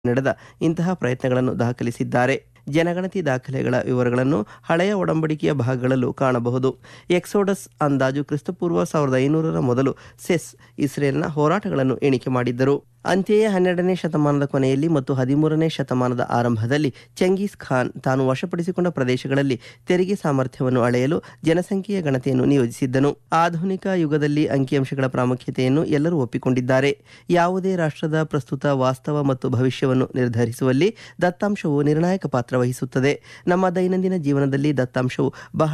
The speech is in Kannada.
ನಡೆದ ಇಂತಹ ಪ್ರಯತ್ನಗಳನ್ನು ದಾಖಲಿಸಿದ್ದಾರೆ ಜನಗಣತಿ ದಾಖಲೆಗಳ ವಿವರಗಳನ್ನು ಹಳೆಯ ಒಡಂಬಡಿಕೆಯ ಭಾಗಗಳಲ್ಲೂ ಕಾಣಬಹುದು ಎಕ್ಸೋಡಸ್ ಅಂದಾಜು ಕ್ರಿಸ್ತಪೂರ್ವ ಸಾವಿರದ ಐನೂರರ ಮೊದಲು ಸೆಸ್ ಇಸ್ರೇಲ್ನ ಹೋರಾಟಗಳನ್ನು ಎಣಿಕೆ ಮಾಡಿದ್ದರು ಅಂತೆಯೇ ಹನ್ನೆರಡನೇ ಶತಮಾನದ ಕೊನೆಯಲ್ಲಿ ಮತ್ತು ಹದಿಮೂರನೇ ಶತಮಾನದ ಆರಂಭದಲ್ಲಿ ಚೆಂಗೀಸ್ ಖಾನ್ ತಾನು ವಶಪಡಿಸಿಕೊಂಡ ಪ್ರದೇಶಗಳಲ್ಲಿ ತೆರಿಗೆ ಸಾಮರ್ಥ್ಯವನ್ನು ಅಳೆಯಲು ಜನಸಂಖ್ಯೆಯ ಗಣತಿಯನ್ನು ನಿಯೋಜಿಸಿದ್ದನು ಆಧುನಿಕ ಯುಗದಲ್ಲಿ ಅಂಕಿಅಂಶಗಳ ಪ್ರಾಮುಖ್ಯತೆಯನ್ನು ಎಲ್ಲರೂ ಒಪ್ಪಿಕೊಂಡಿದ್ದಾರೆ ಯಾವುದೇ ರಾಷ್ಟ್ರದ ಪ್ರಸ್ತುತ ವಾಸ್ತವ ಮತ್ತು ಭವಿಷ್ಯವನ್ನು ನಿರ್ಧರಿಸುವಲ್ಲಿ ದತ್ತಾಂಶವು ನಿರ್ಣಾಯಕ ಪಾತ್ರ ವಹಿಸುತ್ತದೆ ನಮ್ಮ ದೈನಂದಿನ ಜೀವನದಲ್ಲಿ ದತ್ತಾಂಶವು ಬಹಳ